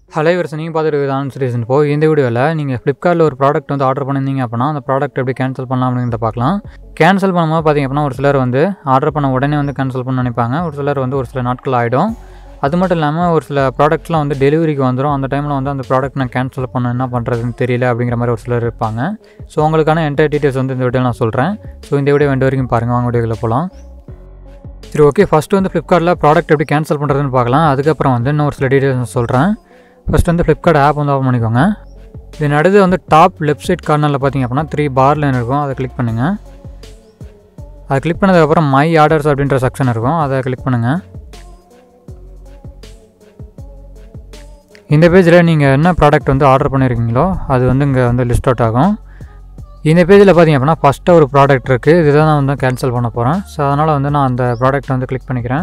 hello இவர்ஸ் நீங்கள் பார்த்துட்டு ஆன்சரேஷன் இப்போ இந்த வீடியோவில் நீங்கள் ஃப்ளிப்கார்ட்டில் ஒரு ப்ராடக்ட் வந்து ஆர்டர் பண்ணியிருந்தீங்க அப்படின்னா அந்த ப்ராடக்ட் எப்படி கேன்சல் பண்ணலாம் அப்படிங்கிறத பார்க்கலாம் கேன்சல் பண்ணும்போது பார்த்திங்க அப்படின்னா ஒரு சிலர் வந்து ஆர்டர் பண்ண உடனே வந்து கேன்சல் பண்ண நினைப்பாங்க ஒரு சிலர் வந்து ஒரு சில நாட்கள் ஆகிடும் அது மட்டும் இல்லாமல் ஒரு சில ப்ராடக்ட்ஸ்லாம் வந்து டெலிவரிக்கு வந்துடும் அந்த டைமில் வந்து அந்த ப்ராடக்ட் நான் கேன்சல் பண்ண என்ன பண்ணுறதுன்னு தெரியல அப்படிங்கிற மாதிரி ஒரு சிலர் இருப்பாங்க ஸோ உங்களுக்கான என்டையர் டீட்டெயில்ஸ் வந்து இந்த வீடியோ நான் சொல்கிறேன் ஸோ இந்த வீடியோ ரெண்டு வரைக்கும் பாருங்கள் வாங்க வீடியோவில் போகலாம் சரி ஓகே ஃபஸ்ட்டு வந்து ஃப்ளிப்கார்ட்டில் ப்ராடக்ட் எப்படி கேன்சல் பண்ணுறதுன்னு பார்க்கலாம் அதுக்கப்புறம் வந்து இன்னும் ஒரு சில டீட்டெயில்ஸ் சொல்கிறேன் ஃபஸ்ட் வந்து ஃப்ளிப்கார்ட் ஆப் வந்து ஓப்பன் பண்ணிக்கோங்க இது அடுத்து வந்து டாப் லெஃப்ட் சைட் கார்னரில் பார்த்தீங்க அப்படின்னா த்ரீ பார் லைன் இருக்கும் அதை கிளிக் பண்ணுங்கள் அதை கிளிக் பண்ணதுக்கப்புறம் மை ஆர்டர்ஸ் அப்படின்ற செக்ஷன் இருக்கும் அதை கிளிக் பண்ணுங்கள் இந்த பேஜில் நீங்கள் என்ன ப்ராடக்ட் வந்து ஆர்டர் பண்ணியிருக்கீங்களோ அது வந்து இங்கே வந்து லிஸ்ட் அவுட் ஆகும் இந்த பேஜில் பார்த்தீங்க அப்படின்னா ஃபஸ்ட்டு ஒரு ப்ராடக்ட் இருக்குது இதுதான் நான் வந்து கேன்சல் பண்ண போகிறேன் ஸோ அதனால் வந்து நான் அந்த ப்ராடக்ட் வந்து கிளிக் பண்ணிக்கிறேன்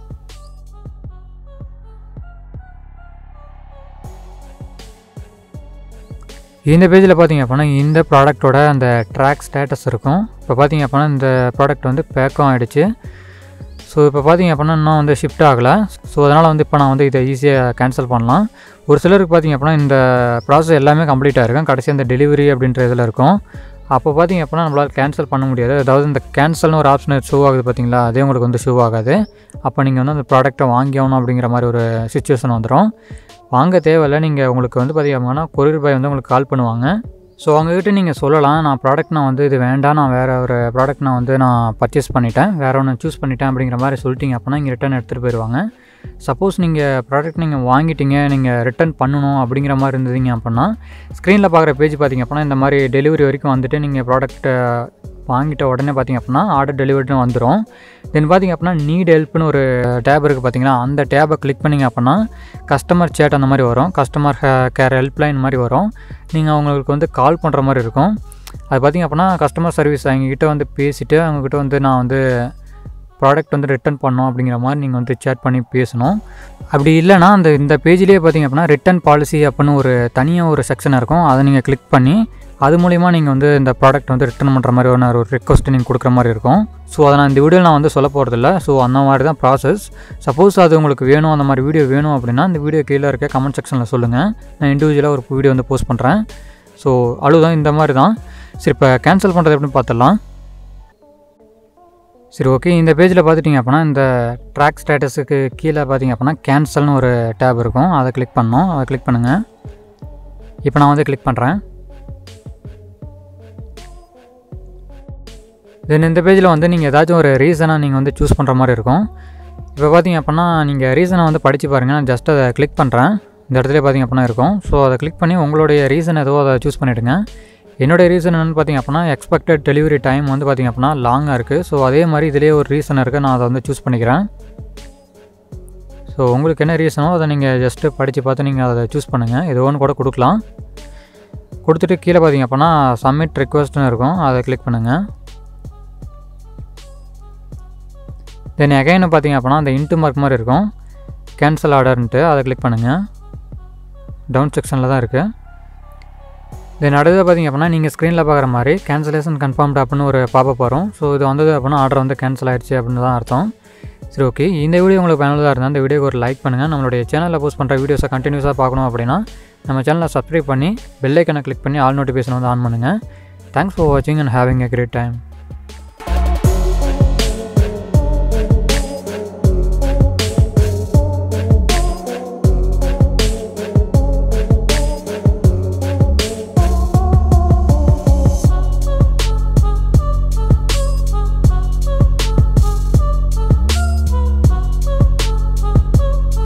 இந்த பேஜில் பார்த்தீங்க அப்படின்னா இந்த ப்ராடக்ட்டோட அந்த ட்ராக் ஸ்டேட்டஸ் இருக்கும் இப்போ பார்த்தீங்க அப்படின்னா இந்த ப்ராடக்ட் வந்து பேக்கும் ஆகிடுச்சு ஸோ இப்போ பார்த்தீங்க அப்படின்னா இன்னும் வந்து ஷிஃப்ட் ஆகலை ஸோ அதனால் வந்து இப்போ நான் வந்து இதை ஈஸியாக கேன்சல் பண்ணலாம் ஒரு சிலருக்கு பார்த்தீங்க அப்படின்னா இந்த ப்ராசஸ் எல்லாமே கம்ப்ளீட்டாக இருக்கும் கடைசி அந்த டெலிவரி அப்படின்ற இதில் இருக்கும் அப்போ பார்த்தீங்க அப்படின்னா நம்மளால் கேன்சல் பண்ண முடியாது அதாவது இந்த கேன்சல்னு ஒரு ஆப்ஷன் ஷோ ஆகுது பார்த்தீங்களா அதே உங்களுக்கு வந்து ஷோ ஆகாது அப்போ நீங்கள் வந்து அந்த ப்ராடக்ட்டை வாங்கி ஆகணும் அப்படிங்கிற மாதிரி ஒரு சுச்சுவேஷன் வந்துடும் வாங்க தேவையில்லை நீங்கள் உங்களுக்கு வந்து பார்த்தீங்க அப்படின்னா கொரியர் பாய் வந்து உங்களுக்கு கால் பண்ணுவாங்க ஸோ அவங்ககிட்ட நீங்கள் சொல்லலாம் நான் ப்ராடக்ட் நான் வந்து இது வேண்டாம் நான் வேறு ஒரு ப்ராடக்ட் நான் வந்து நான் பர்ச்சேஸ் பண்ணிட்டேன் வேறு ஒன்று சூஸ் பண்ணிட்டேன் அப்படிங்கிற மாதிரி சொல்லிட்டீங்க அப்படின்னா இங்கே ரிட்டன் எடுத்துகிட்டு போயிடுவாங்க சப்போஸ் நீங்கள் ப்ராடக்ட் நீங்கள் வாங்கிட்டீங்க நீங்கள் ரிட்டன் பண்ணணும் அப்படிங்கிற மாதிரி இருந்ததுங்க அப்படின்னா ஸ்க்ரீனில் பார்க்குற பேஜ் பார்த்திங்க அப்படின்னா இந்த மாதிரி டெலிவரி வரைக்கும் வந்துட்டு நீங்கள் ப்ராடக்ட்டை வாங்கிட்ட உடனே பார்த்திங்க அப்படின்னா ஆர்டர் டெலிவரின்னு வந்துடும் தென் பார்த்திங்க அப்படின்னா நீட் ஹெல்ப்னு ஒரு டேப் இருக்குது பார்த்தீங்களா அந்த டேப்பை கிளிக் பண்ணிங்க அப்படின்னா கஸ்டமர் சேட் அந்த மாதிரி வரும் கஸ்டமர் கேர் ஹெல்ப்லைன் மாதிரி வரும் நீங்கள் அவங்களுக்கு வந்து கால் பண்ணுற மாதிரி இருக்கும் அது பார்த்திங்க அப்படின்னா கஸ்டமர் சர்வீஸ் அவங்கக்கிட்ட வந்து பேசிவிட்டு அவங்கக்கிட்ட வந்து நான் வந்து ப்ராடக்ட் வந்து ரிட்டன் பண்ணோம் அப்படிங்கிற மாதிரி நீங்கள் வந்து சேட் பண்ணி பேசணும் அப்படி இல்லைனா அந்த இந்த பேஜ்லேயே பார்த்திங்க அப்படின்னா ரிட்டன் பாலிசி அப்படின்னு ஒரு தனியாக ஒரு செக்ஷன் இருக்கும் அதை நீங்கள் கிளிக் பண்ணி அது மூலிமா நீங்கள் வந்து இந்த ப்ராடக்ட் வந்து ரிட்டர்ன் பண்ணுற மாதிரி ஒரு ஒரு ரிக்வஸ்ட் நீங்கள் கொடுக்குற மாதிரி இருக்கும் ஸோ அதை நான் இந்த வீடியோவில் நான் வந்து சொல்ல போகிறதில்ல ஸோ அந்த மாதிரி தான் ப்ராசஸ் சப்போஸ் அது உங்களுக்கு வேணும் அந்த மாதிரி வீடியோ வேணும் அப்படின்னா இந்த வீடியோ கீழே இருக்க கமெண்ட் செக்ஷனில் சொல்லுங்கள் நான் இண்டிவிஜுவலாக ஒரு வீடியோ வந்து போஸ்ட் பண்ணுறேன் ஸோ அழுதான் இந்த மாதிரி தான் சரி இப்போ கேன்சல் பண்ணுறது எப்படின்னு பார்த்துடலாம் சரி ஓகே இந்த பேஜில் பார்த்துட்டிங்க அப்படின்னா இந்த ட்ராக் ஸ்டேட்டஸுக்கு கீழே பார்த்தீங்க அப்படின்னா கேன்சல்னு ஒரு டேப் இருக்கும் அதை கிளிக் பண்ணோம் அதை கிளிக் பண்ணுங்கள் இப்போ நான் வந்து கிளிக் பண்ணுறேன் தென் இந்த பேஜில் வந்து நீங்கள் ஏதாச்சும் ஒரு ரீசனாக நீங்கள் வந்து சூஸ் பண்ணுற மாதிரி இருக்கும் இப்போ பார்த்தீங்க அப்படின்னா நீங்கள் ரீசனை வந்து படித்து பாருங்கள் நான் ஜஸ்ட் அதை கிளிக் பண்ணுறேன் இந்த இடத்துல பார்த்தீங்க அப்படின்னா இருக்கும் ஸோ அதை கிளிக் பண்ணி உங்களுடைய ரீசன் எதுவோ அதை சூஸ் பண்ணிவிடுங்க என்னுடைய ரீசன் என்னென்னு பார்த்தீங்க அப்படின்னா எக்ஸ்பெக்டட் டெலிவரி டைம் வந்து பார்த்திங்க அப்படின்னா லாங்காக இருக்குது ஸோ அதே மாதிரி இதிலே ஒரு ரீசன் இருக்குது நான் அதை வந்து சூஸ் பண்ணிக்கிறேன் ஸோ உங்களுக்கு என்ன ரீசனோ அதை நீங்கள் ஜஸ்ட்டு படித்து பார்த்து நீங்கள் அதை சூஸ் பண்ணுங்கள் எது ஒன்று கூட கொடுக்கலாம் கொடுத்துட்டு கீழே பார்த்தீங்க அப்படின்னா சப்மிட் ரிக்வஸ்ட்னு இருக்கும் அதை கிளிக் பண்ணுங்கள் தென் எகைன்னு பார்த்தீங்க அப்படின்னா அந்த இன்ட்டு மார்க் மாதிரி இருக்கும் கேன்சல் ஆர்டர்ன்ட்டு அதை கிளிக் பண்ணுங்கள் டவுன் செக்ஷனில் தான் இருக்குது தென் அடுத்தது பார்த்திங்க அப்படின்னா நீங்கள் ஸ்க்ரீனில் பார்க்குற மாதிரி கேன்சலேஷன் கன்ஃபார்ம்டு அப்படின்னு ஒரு பாப்பப் வரும் ஸோ இது வந்தது அப்படின்னா ஆர்டர் வந்து கேன்சல் ஆகிடுச்சு அப்படின்னு தான் அர்த்தம் சரி ஓகே இந்த வீடியோ உங்களுக்கு பயனுள்ளதாக இருந்தால் இந்த வீடியோக்கு ஒரு லைக் பண்ணுங்கள் நம்மளுடைய சேனலில் போஸ்ட் பண்ணுற வீடியோஸை கண்டினியூஸாக பார்க்கணும் அப்படின்னா நம்ம சேனலை சப்ஸ்கிரைப் பண்ணி பெல்லைக்கனை கிளிக் பண்ணி ஆல் நோட்டிஃபிகேஷன் வந்து ஆன் பண்ணுங்கள் தேங்க்ஸ் ஃபார் வாட்சிங் and having a great time